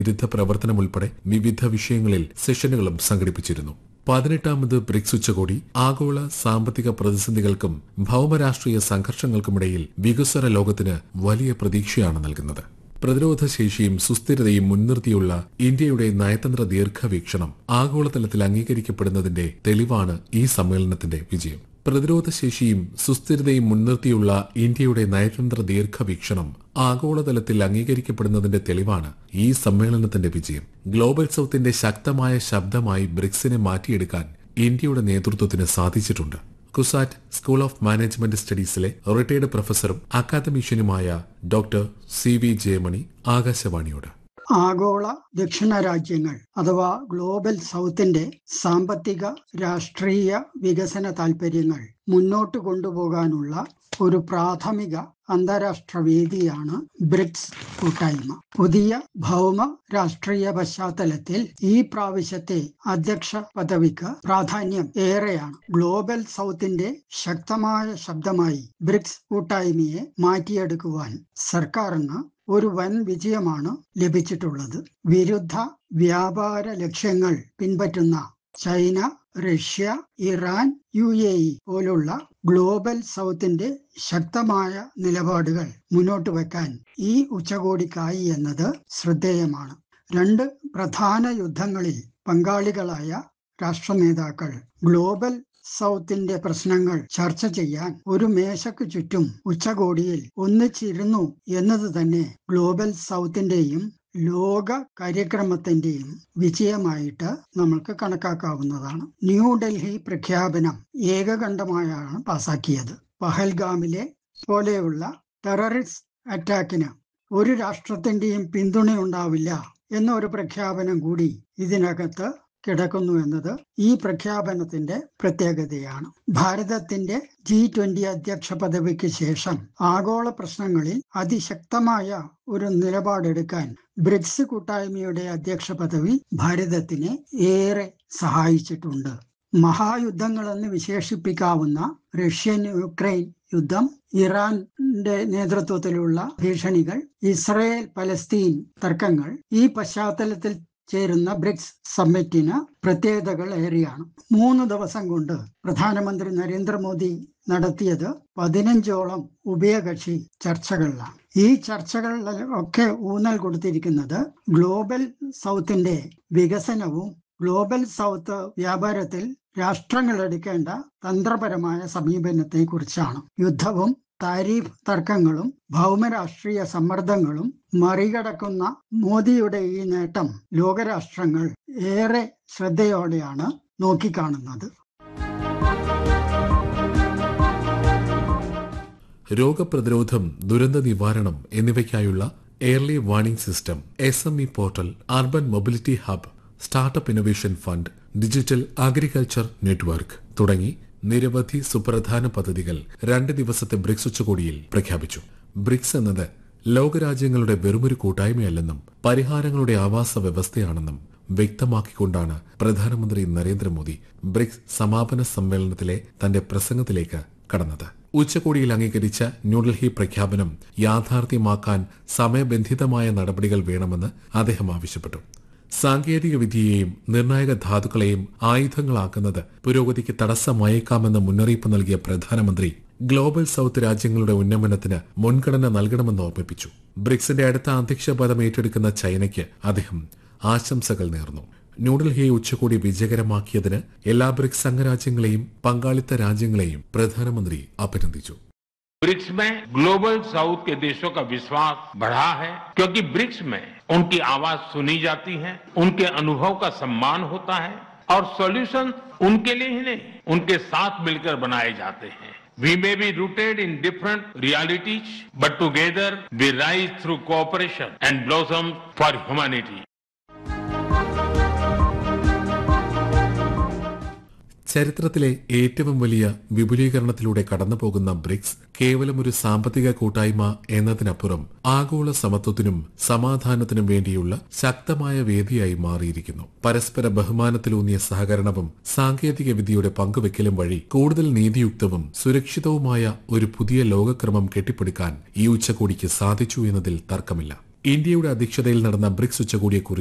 വിരുദ്ധ പ്രവർത്തനം ഉൾപ്പെടെ വിവിധ വിഷയങ്ങളിൽ സെഷനുകളും സംഘടിപ്പിച്ചിരുന്നു പതിനെട്ടാമത് ബ്രിക്സ് ഉച്ചകോടി ആഗോള സാമ്പത്തിക പ്രതിസന്ധികൾക്കും ഭൗമരാഷ്ട്രീയ സംഘർഷങ്ങൾക്കുമിടയിൽ വികസ്വര ലോകത്തിന് വലിയ പ്രതീക്ഷയാണ് നൽകുന്നത് പ്രതിരോധ ശേഷിയും സുസ്ഥിരതയും മുൻനിർത്തിയുള്ള ഇന്ത്യയുടെ നയതന്ത്ര ദീർഘവീക്ഷണം ആഗോളതലത്തിൽ അംഗീകരിക്കപ്പെടുന്നതിന്റെ തെളിവാണ് ഈ സമ്മേളനത്തിന്റെ വിജയം പ്രതിരോധശേഷിയും സുസ്ഥിരതയും മുൻനിർത്തിയുള്ള ഇന്ത്യയുടെ നയതന്ത്ര ദീർഘവീക്ഷണം ആഗോളതലത്തിൽ അംഗീകരിക്കപ്പെടുന്നതിന്റെ തെളിവാണ് ഈ സമ്മേളനത്തിന്റെ വിജയം ഗ്ലോബൽ സൌത്തിന്റെ ശക്തമായ ശബ്ദമായി ബ്രിക്സിനെ മാറ്റിയെടുക്കാൻ ഇന്ത്യയുടെ നേതൃത്വത്തിന് സാധിച്ചിട്ടുണ്ട് കുസാറ്റ് സ്കൂൾ ഓഫ് മാനേജ്മെന്റ് സ്റ്റഡീസിലെ റിട്ടയർഡ് പ്രൊഫസറും അക്കാദമീഷ്യനുമായ ഡോക്ടർ സി വി ജയമണി ആകാശവാണിയോട് ആഗോള ദക്ഷിണ രാജ്യങ്ങൾ അഥവാ ഗ്ലോബൽ സൗത്തിന്റെ സാമ്പത്തിക രാഷ്ട്രീയ വികസന താൽപര്യങ്ങൾ മുന്നോട്ട് കൊണ്ടുപോകാനുള്ള ഒരു പ്രാഥമിക അന്താരാഷ്ട്ര വേദിയാണ് ബ്രിക്സ് കൂട്ടായ്മ പുതിയ ഭൗമ രാഷ്ട്രീയ പശ്ചാത്തലത്തിൽ ഈ പ്രാവശ്യത്തെ അധ്യക്ഷ പദവിക്ക് പ്രാധാന്യം ഏറെയാണ് ഗ്ലോബൽ സൗത്തിന്റെ ശക്തമായ ശബ്ദമായി ബ്രിക്സ് കൂട്ടായ്മയെ മാറ്റിയെടുക്കുവാൻ സർക്കാരിന് ഒരു വൻ വിജയമാണ് ലഭിച്ചിട്ടുള്ളത് വിരുദ്ധ വ്യാപാര ലക്ഷ്യങ്ങൾ പിൻപറ്റുന്ന China Russia Iran U A E പോലുള്ള ഗ്ലോബൽ സൗത്തിന്റെ ശക്തമായ നിലപാടുകൾ മുന്നോട്ട് വെക്കാൻ ഈ ഉച്ചകോടിക്കായി എന്നത് ശ്രദ്ധേയമാണ് രണ്ട് പ്രധാന യുദ്ധങ്ങളിൽ പങ്കാളികളായ രാഷ്ട്ര നേതാക്കൾ ഗ്ലോബൽ സൗത്തിന്റെ പ്രശ്നങ്ങൾ ചർച്ച ചെയ്യാൻ ഒരു മേശയ്ക്ക് ചുറ്റും ഉച്ചകോടിയിൽ ഒന്നിച്ചിരുന്നു എന്നത് തന്നെ ഗ്ലോബൽ സൗത്തിന്റെയും ലോക കാര്യക്രമത്തിന്റെയും വിജയമായിട്ട് നമ്മൾക്ക് കണക്കാക്കാവുന്നതാണ് ന്യൂഡൽഹി പ്രഖ്യാപനം ഏകകണ്ഠമായാണ് പാസാക്കിയത് പഹൽഗാമിലെ പോലെയുള്ള ടെററിസ്റ്റ് അറ്റാക്കിന് ഒരു രാഷ്ട്രത്തിന്റെയും പിന്തുണയുണ്ടാവില്ല എന്നൊരു പ്രഖ്യാപനം കൂടി ഇതിനകത്ത് കിടക്കുന്നു എന്നത് ഈ പ്രഖ്യാപനത്തിന്റെ പ്രത്യേകതയാണ് ഭാരതത്തിന്റെ ജി ട്വന്റി അധ്യക്ഷ പദവിക്ക് ശേഷം ആഗോള പ്രശ്നങ്ങളിൽ അതിശക്തമായ ഒരു നിലപാടെടുക്കാൻ ബ്രിക്സ് കൂട്ടായ്മയുടെ അധ്യക്ഷ പദവി ഭാരതത്തിനെ ഏറെ സഹായിച്ചിട്ടുണ്ട് മഹായുദ്ധങ്ങളെന്ന് വിശേഷിപ്പിക്കാവുന്ന റഷ്യൻ യുക്രൈൻ യുദ്ധം ഇറാന്റെ നേതൃത്വത്തിലുള്ള ഭീഷണികൾ ഇസ്രയേൽ പലസ്തീൻ തർക്കങ്ങൾ ഈ പശ്ചാത്തലത്തിൽ ചേരുന്ന ബ്രിക്സ് സമ്മിറ്റിന് പ്രത്യേകതകൾ ഏറെയാണ് മൂന്ന് ദിവസം കൊണ്ട് പ്രധാനമന്ത്രി നരേന്ദ്രമോദി നടത്തിയത് പതിനഞ്ചോളം ഉഭയകക്ഷി ചർച്ചകളിലാണ് ഈ ചർച്ചകളിൽ ഒക്കെ ഊന്നൽ കൊടുത്തിരിക്കുന്നത് ഗ്ലോബൽ സൗത്തിന്റെ വികസനവും ഗ്ലോബൽ സൗത്ത് വ്യാപാരത്തിൽ രാഷ്ട്രങ്ങൾ എടുക്കേണ്ട തന്ത്രപരമായ സമീപനത്തെ കുറിച്ചാണ് യുദ്ധവും താരീഫ് തർക്കങ്ങളും ഭൗമരാഷ്ട്രീയ സമ്മർദ്ദങ്ങളും മറികടക്കുന്ന മോദിയുടെ ഈ നേട്ടം ലോകരാഷ്ട്രങ്ങൾ ഏറെ ശ്രദ്ധയോടെയാണ് നോക്കിക്കാണുന്നത് രോഗപ്രതിരോധം ദുരന്ത നിവാരണം എന്നിവയ്ക്കായുള്ള early warning system S M E portal urban mobility hub startup innovation fund digital agriculture network തുടങ്ങി നിരവധി സുപ്രധാന പദ്ധതികൾ രണ്ട് ദിവസത്തെ ബ്രിക്സ് ഉച്ചകോടിയിൽ പ്രഖ്യാപിച്ചു ബ്രിക്സ് എന്നത് ലോകരാജ്യങ്ങളുടെ വെറുമൊരു കൂട്ടായ്മയല്ലെന്നും പരിഹാരങ്ങളുടെ ആവാസ വ്യവസ്ഥയാണെന്നും വ്യക്തമാക്കിക്കൊണ്ടാണ് പ്രധാനമന്ത്രി നരേന്ദ്രമോദി ബ്രിക്സ് സമാപന സമ്മേളനത്തിലെ തന്റെ പ്രസംഗത്തിലേക്ക് കടന്നത് ഉച്ചകോടിയിൽ അംഗീകരിച്ച ന്യൂഡൽഹി പ്രഖ്യാപനം യാഥാർത്ഥ്യമാക്കാൻ സമയബന്ധിതമായ നടപടികൾ വേണമെന്ന് അദ്ദേഹം ആവശ്യപ്പെട്ടു സാങ്കേതിക വിദ്യയെയും നിർണായക ധാതുക്കളെയും ആയുധങ്ങളാക്കുന്നത് പുരോഗതിക്ക് തടസ്സമായേക്കാമെന്ന മുന്നറിയിപ്പ് നൽകിയ പ്രധാനമന്ത്രി ഗ്ലോബൽ സൌത്ത് രാജ്യങ്ങളുടെ ഉന്നമനത്തിന് മുൻഗണന നൽകണമെന്ന് ഓർമ്മിപ്പിച്ചു ബ്രിക്സിന്റെ അടുത്ത അധ്യക്ഷ പദം ഏറ്റെടുക്കുന്ന ചൈനയ്ക്ക് അദ്ദേഹം ആശംസകൾ നേർന്നു ന്യൂഡൽഹി ഉച്ചകോടി വിജയകരമാക്കിയതിന് എല്ലാ ബ്രിക്സ് അംഗരാജ്യങ്ങളെയും പങ്കാളിത്ത രാജ്യങ്ങളെയും പ്രധാനമന്ത്രി അഭിനന്ദിച്ചു ब्रिक्स में ग्लोबल साउथ के देशों का विश्वास बढ़ा है क्योंकि ब्रिक्स में उनकी आवाज सुनी जाती है उनके अनुभव का सम्मान होता है और सॉल्यूशन उनके लिए ही नहीं उनके साथ मिलकर बनाए जाते हैं We may be rooted in different realities, but together we rise through cooperation and blossom for humanity. ചരിത്രത്തിലെ ഏറ്റവും വലിയ വിപുലീകരണത്തിലൂടെ കടന്നുപോകുന്ന ബ്രിക്സ് കേവലം ഒരു സാമ്പത്തിക കൂട്ടായ്മ എന്നതിനപ്പുറം ആഗോള സമത്വത്തിനും സമാധാനത്തിനും വേണ്ടിയുള്ള ശക്തമായ വേദിയായി മാറിയിരിക്കുന്നു പരസ്പര ബഹുമാനത്തിലൂന്നിയ സഹകരണവും സാങ്കേതിക വിദ്യയുടെ പങ്കുവെക്കലും വഴി കൂടുതൽ നീതിയുക്തവും സുരക്ഷിതവുമായ ഒരു പുതിയ ലോകക്രമം കെട്ടിപ്പടുക്കാൻ ഈ ഉച്ചകോടിക്ക് സാധിച്ചു എന്നതിൽ തർക്കമില്ല ഇന്ത്യയുടെ അധ്യക്ഷതയിൽ നടന്ന ബ്രിക്സ് ഉച്ചകോടിയെക്കുറിച്ച്